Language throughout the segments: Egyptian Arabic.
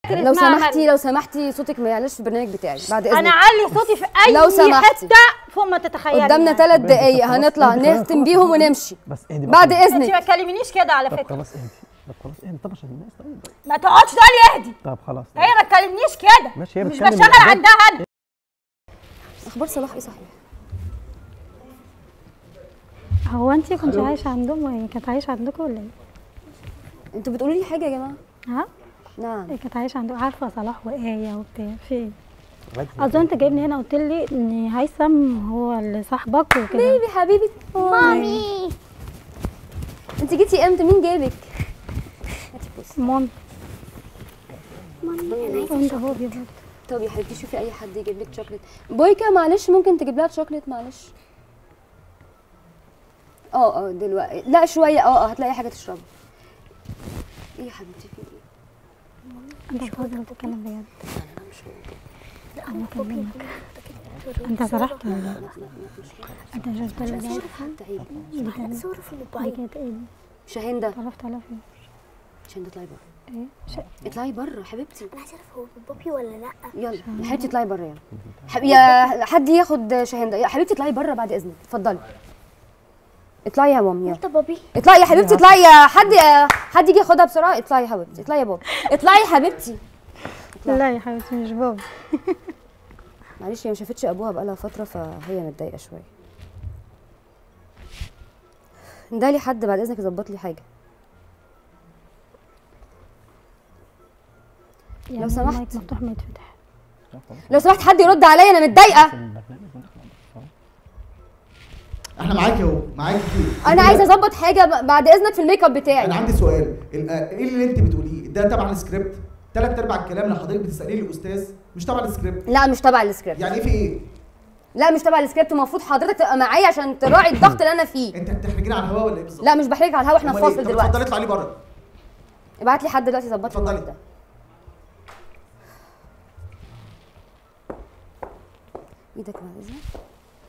اللي لو اسمها سمحتي مريم. لو سمحتي صوتك ما يعلاش في البرنامج بتاعي بعد اذنك انا علي صوتي في اي لو سمحتي. حته فوق ما تتخيلي قدامنا يعني. ثلاث بنتي، طب دقايق خلاص، هنطلع اهدي، خلاص، نختم خلاص، بيهم خلاص. ونمشي بس اهدي بقى بعد خلاص. انت ما اذنك تكلمنيش كده على طب فكره خلاص اهدي طب خلاص اهدي طب عشان الناس طيب ما تقعدش تقول لي اهدي طب خلاص هي ما تكلمنيش كده ماشي، هي مش بتكلم بشتغل الأحباب. عندها انا اخبار صلاح ايه صحيح هو انت كنت عايشه عندهم وهي كانت عايشه عندكم ولا ايه؟ انتوا بتقولوا لي حاجه يا جماعه ها؟ نعم هي كانت عايشه عندكم عارفه صلاح وآية وبتاع في ايه؟ عادي. اظن انت جايبني هنا قلت لي ان هيثم هو اللي صاحبك وكده بيبي حبيبي مامي انت جيتي امتى مين جابك مام وانت هو بيبقى طب يا حبيبتي شوفي اي حد يجيب لك شوكليت بويكا معلش ممكن تجيب لها شوكليت معلش اه اه دلوقتي لا شويه اه اه هتلاقي حاجه تشربها ايه يا حبيبتي في ايه انت بتهزر بتتكلم بجد انا بكلمك انت سرحت ولا لا؟ انت شفت اللي ده تعيب دي كانت صورة في الموبايل دي كانت ايه دي؟ شاهين ده اتعرفت عليها فين؟ شاهين ده اطلعي بره ايه؟ ش- اطلعي بره حبيبتي انا عايزه اعرف هو بابي ولا لا يلا يا حبيبتي اطلعي بره يلا حب... يا حد ياخد شاهين ده يا حبيبتي اطلعي بره بعد اذنك اتفضلي اطلعي يا ماما يلا انت بابي اطلعي يا حبيبتي اطلعي يا حد حد يجي ياخدها بسرعه اطلعي يا حبيبتي اطلعي يا بابا اطلعي يا حبيبتي لا يا حبيبتي مش بابا معلش هي ما شافتش ابوها بقالها فتره فهي متضايقه شويه ده لي حد بعد اذنك يظبط لي حاجه يعني سمحت. المايك مفتوح ما يتفتح لو سمحت حد يرد عليا انا متضايقه احنا معاكي اهو معاكي فيه انا عايزه اظبط حاجه ب- بعد اذنك في الميك اب انا بتاعي عندي سؤال ال- آه، ايه اللي انت بتقوليه ده تبع السكريبت ثلاث ارباع الكلام اللي حضرتك بتساليه الاستاذ مش تبع السكريبت لا مش تبع السكريبت يعني ايه في ايه لا مش تبع السكريبت المفروض حضرتك تبقى معايا عشان تراعي الضغط اللي انا فيه انت بتحرجيني على الهواء ولا ايه بالظبط لا مش بحرجك على الهوا احنا في أمال إيه؟ فاصل طب دلوقتي اتفضلي اطلعي بره ابعت لي حد دلوقتي يظبط لي اتفضلي. المايك ده ايدك بعد اذنك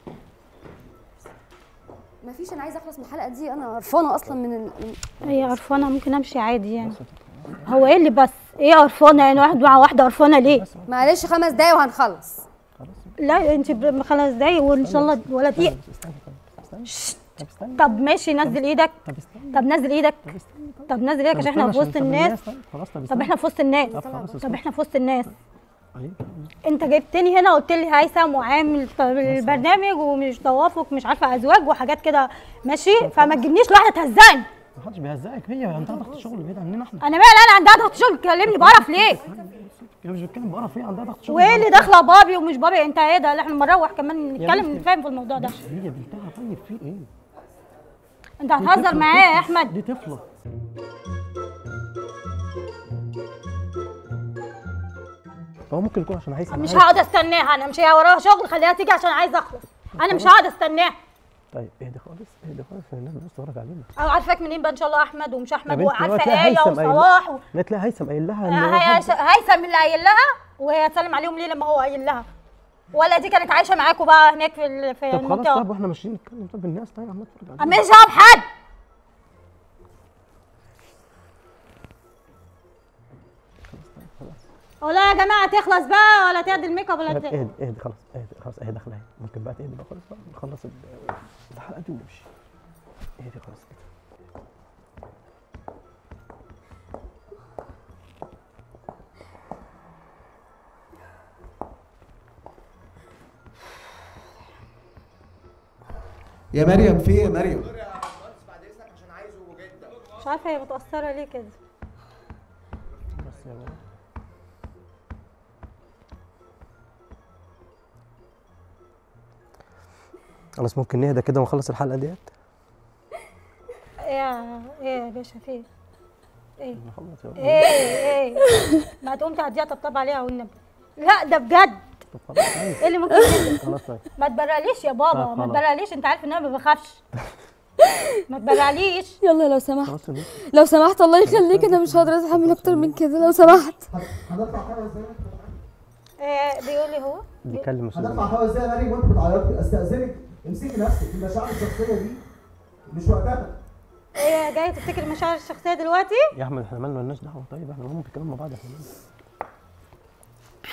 مفيش انا عايزه اخلص من الحلقه دي انا قرفانه اصلا من ال... من- هي قرفانه ممكن امشي عادي يعني هو ايه اللي بس ايه قرفانه يعني واحد مع واحده قرفانه ليه معلش خمس دقايق وهنخلص لا انت ب- خمس دقايق وان شاء الله ولا دقيقه استني طب استني طب استني طب ماشي نزل ايدك طب استني طب نزل ايدك طب استني طب طب نزل ايدك طب عشان احنا في استنى وسط عشان- طب الناس طيب خلاص طب طب استني. احنا في وسط الناس طب خلاص طب اسكت. احنا في وسط الناس أيوة. انت جبتني هنا قلت لي هيثم وعامل ط- البرنامج ومش توافق مش عارفه ازواج وحاجات كده ماشي فما تجيبنيش لوحده تهزقني ما حدش بيهزقك هي عندها ضغط شغل بعيد عننا احنا انا مالي انا عندها ضغط شغل تكلمني بقرف ليه هي مش بتتكلم بقرف هي عندها ضغط شغل وايه اللي داخله بابي ومش بابي انت ايه ده اللي احنا نروح كمان نتكلم بنتي. نتفاهم في الموضوع ده هي بنتها طيب في ايه انت هتهزر معايا يا احمد دي طفله هو ممكن يكون عشان هيثم مش عايز- هقعد استناها انا مش هي وراها شغل خليها تيجي عشان عايزه اخلص انا مش هقعد استناها طيب اهدي خالص اهدي خالص عشان الناس بتبص تتفرج علينا انا عارفاك منين بقى ان شاء الله احمد ومش يا احمد بنتي، هو وعارفه تلاقي ايه هيثم قايل- وصلاح و... لا تلاقي هيثم قايل لها ان هو هي- حد- هيثم اللي قايل لها وهي تسلم عليهم ليه لما هو قايل لها ولا دي كانت عايشه معاكوا بقى هناك في ال- في طب خلاص المنطقه طب واحنا ماشيين نتكلم طب الناس طيب عمال تتفرج علينا مش هاب حد ولا يا جماعه تخلص بقى ولا تهدي الميك اب ولا طب ت- اهدي اهدي خلاص اهدي خلاص اهي داخله اهي ممكن بقى تهدي بقى خلاص بقى نخلص ال- الحلقه دي ونمشي اهدي خلاص كده يا مريم في ايه يا مريم مش عارفه هي متاثره ليه كده بس يا بابا خلاص ممكن نهدى كده ونخلص الحلقه ديت ايه ايه يا باشا في ايه؟ ايه نخلص يا بابا ايه ايه ما تقوم تعديها طبطب عليها والنبي لا ده بجد طب خلاص طيب ايه اللي ممكن يحصل؟ خلاص طيب ما تبرقليش يا بابا طب ما خلاص. تبرقليش انت عارف ان انا ما بخافش ما تبرقليش يلا لو سمحت خلاص يا بنتي. لو سمحت الله يخليك انا مش هقدر اتحمل اكتر من كده لو سمحت هنطلع حاجه ازاي ايه بيقول لي هو بيكلم استاذ هنطلع حاجه ازاي يا مريم وانت بتعيطي استاذنك امسكي نفسك المشاعر الشخصيه دي مش وقتها ايه جاي تفتكر المشاعر الشخصيه دلوقتي يا احمد احنا مالنا مالناش دعوه طيب احنا هم بنتكلم مع بعض احنا مالنا.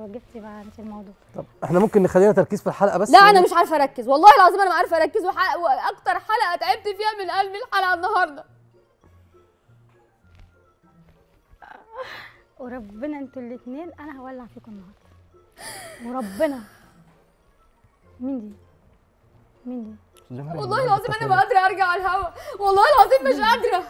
وجبتي بقى انت الموضوع طب احنا ممكن نخلينا تركيز في الحلقه بس لا انا مش عارفه اركز والله العظيم انا ما عارفه اركز وح... واكتر حلقه تعبت فيها من قلبي الحلقه النهارده وربنا انتوا الاثنين انا هولع فيكم النهارده وربنا مين دي مين دي أستاذة مريم، والله أنا العظيم بتفق انا ما قادره ارجع على الهوا والله العظيم مش قادره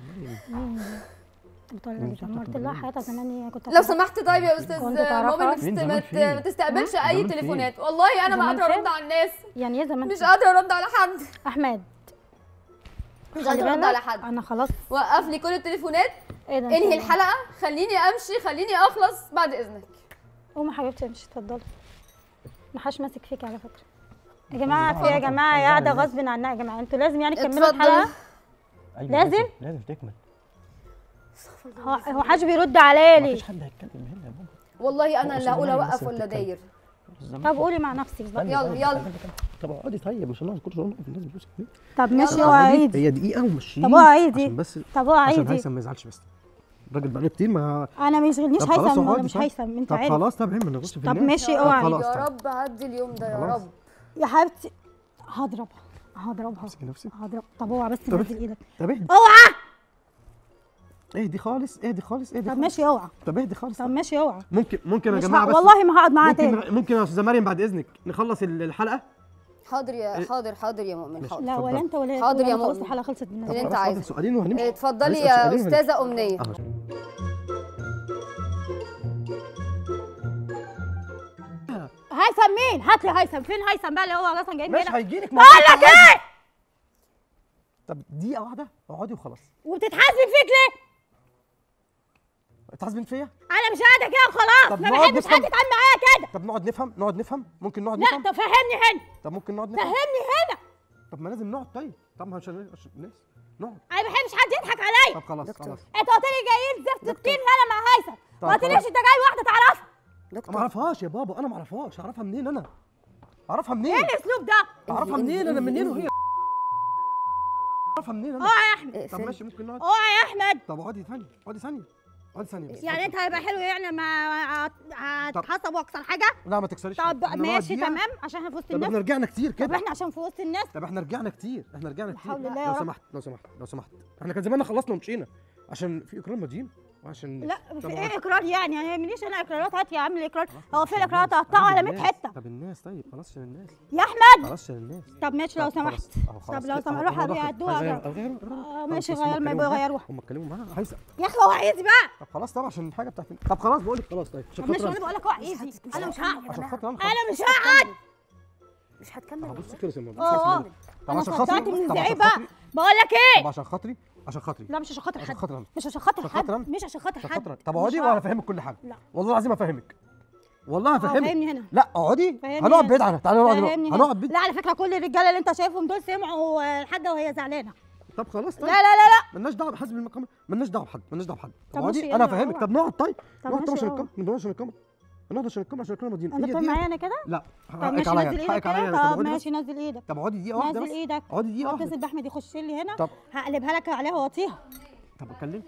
بتقول لي دمرت لها حياتها زمان هي كنت لو سمحت طيب يا استاذ كنت تعرفها؟ مؤمن ما تست- مين ما زمان ت- فين؟ ما تستقبلش زمان اي فين؟ تليفونات والله انا ما زمان قادره فين؟ ارد على الناس يعني ايه زمان مش قادره ارد على حد احمد مش خلي قادره ارد بالك، على حد انا خلاص وقف لي كل التليفونات ايه ده انهي الحلقه خليني امشي خليني اخلص بعد اذنك قومي يا حبيبتي امشي اتفضلي ما حدش ماسك فيك على فكره يا جماعه في يا جماعه قاعده غصب عنها يا جماعه انتوا لازم يعني تكملوا اتفضل. الحلقه أيوة، لازم؟ لازم تكمل هو هو محدش بيرد عليا ليه مفيش حد هيتكلم هنا يا بابا والله انا اللي هقول أستاذ اوقف مريم بس ولا بتتكلم. داير طب قولي مع نفسك بقى استني يلا، طيب، يلا. استني كده. طب اقعدي طيب مش هنقعد كل شويه نقف الناس بتبص كده. طب ماشي يلا. اوعى اقعدي. ايدي هي دقيقه ومشي طب اوعى ايدي عشان بس طب اوعى عشان ايدي هيثم ما يزعلش بس الراجل بقاله كتير ما انا ما يشغلنيش طب خلاص هيثم ولا اقعدي مش طيب. هيثم انت طب عارف خلاص طب هم نغص في طب الناس ماشي طب اوعى خلاص يا طيب. رب عدي اليوم ده يا خلاص. رب يا حبيبتي هضربها هضربها امسكي نفسك هضرب طب اوعى بس طب نزل ايدك طب اهدي اوعى اهدي خالص اهدي خالص اهدي طب خالص. ماشي اوعى طب اهدي خالص طب ماشي اوعى ممكن ممكن يا مش جماعه ه... بس والله ما هقعد معاها تاني ممكن ممكن يا استاذه مريم بعد اذنك نخلص ال- الحلقه حاضر يا حاضر حاضر يا مؤمن ماشي. حاضر لا ولا اتفضل. انت ولا حاضر ولا يا أنا خلاص مؤمن. الحلقه خلصت بالنسبه اللي لي. انت خلاص، عايزه. فاضل سؤالين وهنمشي اتفضلي هنسأل يا سؤالين وهنمشي. استاذه امنيه أهو. هيثم مين هات لي هيثم فين هيثم بقى اللي هو اصلا جاي من ماشي هنا هيجيلك بقول لك ايه طب دقيقه واحده اقعدي وخلاص وبتتحاسب فيك ليه اتحاسبين فيا انا مش قاعده كده وخلاص طب ما نقعد بحبش نفهم. حد يتعامل معايا كده طب نقعد نفهم نقعد نفهم ممكن نقعد لا نفهم طب فهمني هنا طب ممكن نقعد نفهم فهمني هنا طب ما لازم نقعد طيب طب ما عشان عشان الناس نقعد انا ما بحبش حد يضحك عليا طب خلاص دكتور. خلاص انت قلت لي جايين زفت الطين هنا مع هيثم طب ما قلتليش خلاص. انت جاي واحده تعرفها ما اعرفهاش يا بابا انا ما اعرفهاش اعرفها منين انا اعرفها منين ايه الاسلوب ده اعرفها منين انا منين وهي اعرفها منين انا اوعى يا احمد طب اقفل. ماشي ممكن نقعد اوعى يا احمد طب اقعدي ثانيه اقعدي ثانيه اقعدي ثانيه بس يعني انت هيبقى حلو يعني ما هتحسب واكثر حاجه لا ما تكسريش طب إحنا نقعد ماشي دقيقة. تمام عشان احنا في وسط طب الناس احنا رجعنا كتير طب كده احنا عشان في وسط الناس طب احنا رجعنا كتير احنا رجعنا كتير حول الله يا لو رب. سمحت لو سمحت لو سمحت احنا كان زماننا خلصنا ومشينا عشان في اكرام مدين وعشان لا طب في اقعد. ايه اقرار يعني يعني ما يهمنيش انا اقرارات هات يا عم الاقرار هو في الاقرارات هقطعه على 100 الناس. حته طب الناس طيب خلاص عشان الناس يا احمد خلاص عشان الناس طب ماشي لو طب خلاص. سمحت أهو خلاص طب لو كده. سمحت أهو روح الموضوع خلص. هيعدوها غير- كده. غير- غير- آه، خلاص، ماشي بس غير هم ما اتكلموا يبقوا معاها. يغيروها هم اتكلموا معاها هيثم يا اخي هو عايز بقى طب خلاص طبعا عشان الحاجه بتاعت طب خلاص بقول لك خلاص طيب عشان طب ماشي خاطر وانا بقول لك هو عايز انا مش هقعد عشان خاطر انا انا مش هقعد مش هتكمل خلاص. والله. بص كده يا سيما، بص اه كده. طب انا عشان صدعت خاطري من طب الزعيق عشان بقى خاطري بقول لك طب ايه عشان خاطري عشان خاطري لا مش عشان خاطر عشان حد خاطر أنا. مش عشان خاطر عشان خاطر حد أنا. مش عشان خاطر عشان حد خاطر طب مش اقعدي هقعد. وانا افهمك كل حاجه لا. والله العظيم افهمك والله هفهمك فهمني هنا. لا اقعدي فهمني هنقعد هنا. بعيد عنها تعالى نقعد فهمني هنا. هنقعد بعيد لا على فكره كل الرجاله اللي انت شايفهم دول سمعوا آه، الحاجه وهي زعلانه طب خلاص طيب لا لا لا لا مالناش دعوه بحسب المقام مالناش دعوه بحد مالناش دعوه بحد طب طب ماشي، اقعدي يلا، انا افهمك اوعى. طب نقعد طيب طب نقعد طب ماشي، عشان اوعى. الكام نقعد عشان الكام نقعد عشان الكام عشان الكام مدين انت بتعمل معايا انا كده لا طب حقك ماشي عليا نزل ايدك حقك عليا كده طب طب اقعدي بس ماشي نزل ايدك طب اقعدي دقيقه واحده نزل بس ايدك اقعدي دقيقه واحده اتصل باحمد يخش لي هنا طب هقلبها لك عليها واطيها طب اتكلم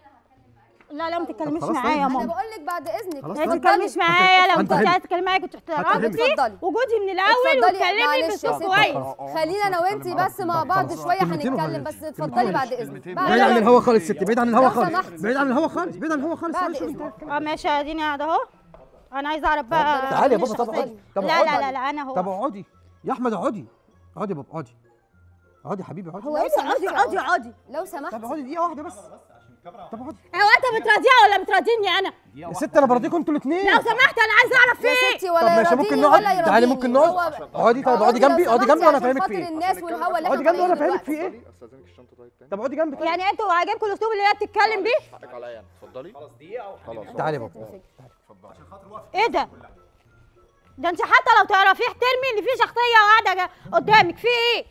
لا لا ما تتكلميش خلاص معايا يا طيب. انا ماما بقول لك بعد اذنك خلاص ما طيب. تتكلميش معايا لو كنت هفهمك. عايز تتكلمي معايا كنت احترمتي اتفضلي. وجودي من الاول اتفضلي، وتكلمي معلش يا باسلوب ستي. كويس خلينا انا وانتي بس مع بعض شويه كلمتين هنتكلم وخلاص. بس اتفضلي بعد اذنك بعد بعيد عن إذنك. الهوا خالص ستي بعيد عن الهوا لو خالص سمحت. بعيد عن الهوا خالص بعيد عن الهوا خالص بعد تعالي شوفي إذنك. انت اه ماشي اديني قاعده اهو انا عايزه اعرف بقى تعالي يا مين بابا طب الشخصية. اقعدي طب لا اقعدي. لا لا لا انا هو طب اقعدي يا احمد اقعدي اقعدي يا بابا اقعدي اقعدي يا حبيبي اقعدي هو ايه ده اقعدي اقعدي اقعدي لو سمحت طب اقعدي دقيقه واحده بس طب اقعدي هو انت بتراضيها ولا بتراضيني انا يا ست انا برضيكم انتوا الاثنين لو سمحت انا عايزه اعرف في يا ايه ستي طب ولا ماشي ممكن يراضيني نقعد ولا تعالي يراضيني. ممكن نقعد هو- اقعدي طيب اقعدي لو جنبي اقعدي سمحتي جنبي وانا عشان افهمك خاطر في ايه الناس والهوا اللي اقعدي احنا جنبي وانا طالعينه افهمك في دلوقتي. ايه استاذنك الشنطه طيب تاني طب اقعدي جنبي طيب يعني انتوا عاجبكم الاسلوب اللي هي بتتكلم بيه حقك عليا يعني اتفضلي خلاص دقيقه خلاص تعالي يا بابا ايه ده ده انت حتى لو تعرفيه احترمي ان في شخصيه قاعده جا- قدامك في ايه